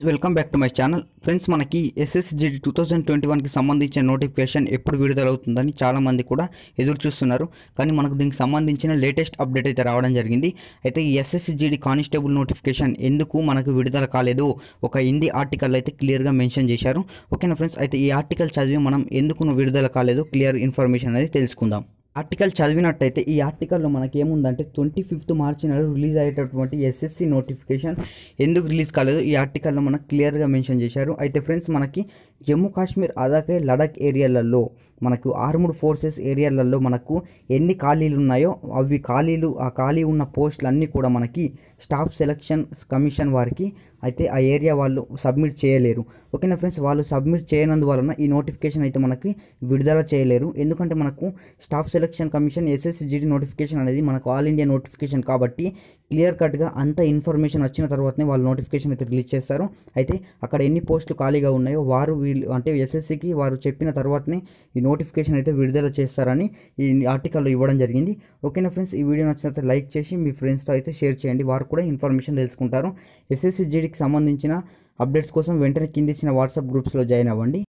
welcome back to my channel friends మనకి SSGD two thousand twenty వన్కి సంబంధించిన notification ఎప్పుడు విడుదలవుతుందని చాలామంది కూడా ఎదురు చూస్తున్నారు కానీ మనకు దీనికి సంబంధించిన లేటెస్ట్ అప్డేట్ అయితే రావడం జరిగింది అయితే ఈ ఎస్ఎస్జిడి కానిస్టేబుల్ నోటిఫికేషన్ ఎందుకు మనకు విడుదల కాలేదు ఒక హిందీ ఆర్టికల్ అయితే క్లియర్గా మెన్షన్ చేశారు ఓకేనా ఫ్రెండ్స్ అయితే ఈ ఆర్టికల్ చదివి మనం ఎందుకు విడుదల కాలేదు క్లియర్ ఇన్ఫర్మేషన్ అనేది తెలుసుకుందాం ఆర్టికల్ చదివినట్టయితే ఈ ఆర్టికల్లో మనకి ఏముందంటే ట్వంటీ ఫిఫ్త్ మార్చి నాడు రిలీజ్ అయ్యేటటువంటి ఎస్ఎస్సి నోటిఫికేషన్ ఎందుకు రిలీజ్ కాలేదు ఈ ఆర్టికల్లో మనకు క్లియర్గా మెన్షన్ చేశారు అయితే ఫ్రెండ్స్ మనకి జమ్మూ కాశ్మీర్ అలాగే లడక్ ఏరియాలలో మనకు ఆర్ముడ్ ఫోర్సెస్ ఏరియాలలో మనకు ఎన్ని ఖాళీలు ఉన్నాయో అవి ఖాళీలు ఆ ఖాళీ ఉన్న పోస్టులు అన్నీ కూడా మనకి స్టాఫ్ సెలక్షన్ కమిషన్ వారికి అయితే ఆ ఏరియా వాళ్ళు సబ్మిట్ చేయలేరు ఓకేనా ఫ్రెండ్స్ వాళ్ళు సబ్మిట్ చేయనందువలన ఈ నోటిఫికేషన్ అయితే మనకి విడుదల చేయలేరు ఎందుకంటే మనకు Staff Selection Commission SSC GD notification అనేది మనకు ఆల్ ఇండియా నోటిఫికేషన్ కాబట్టి క్లియర్ కట్గా అంత ఇన్ఫర్మేషన్ వచ్చిన తర్వాతనే వాళ్ళు నోటిఫికేషన్ అయితే రిలీజ్ చేస్తారు అయితే అక్కడ ఎన్ని పోస్టులు ఖాళీగా ఉన్నాయో వారు వీళ్ళు అంటే ఎస్ఎస్సికి వారు చెప్పిన తర్వాతనే ఈ నోటిఫికేషన్ అయితే విడుదల చేస్తారని ఈ ఆర్టికల్లో ఇవ్వడం జరిగింది ఓకేనా ఫ్రెండ్స్ ఈ వీడియో నచ్చినట్లయితే లైక్ చేసి మీ ఫ్రెండ్స్తో అయితే షేర్ చేయండి వారు కూడా ఇన్ఫర్మేషన్ తెలుసుకుంటారు ఎస్ఎస్సి జీడీకి సంబంధించిన అప్డేట్స్ కోసం వెంటనే కింద ఇచ్చిన వాట్సాప్ గ్రూప్స్లో జాయిన్ అవ్వండి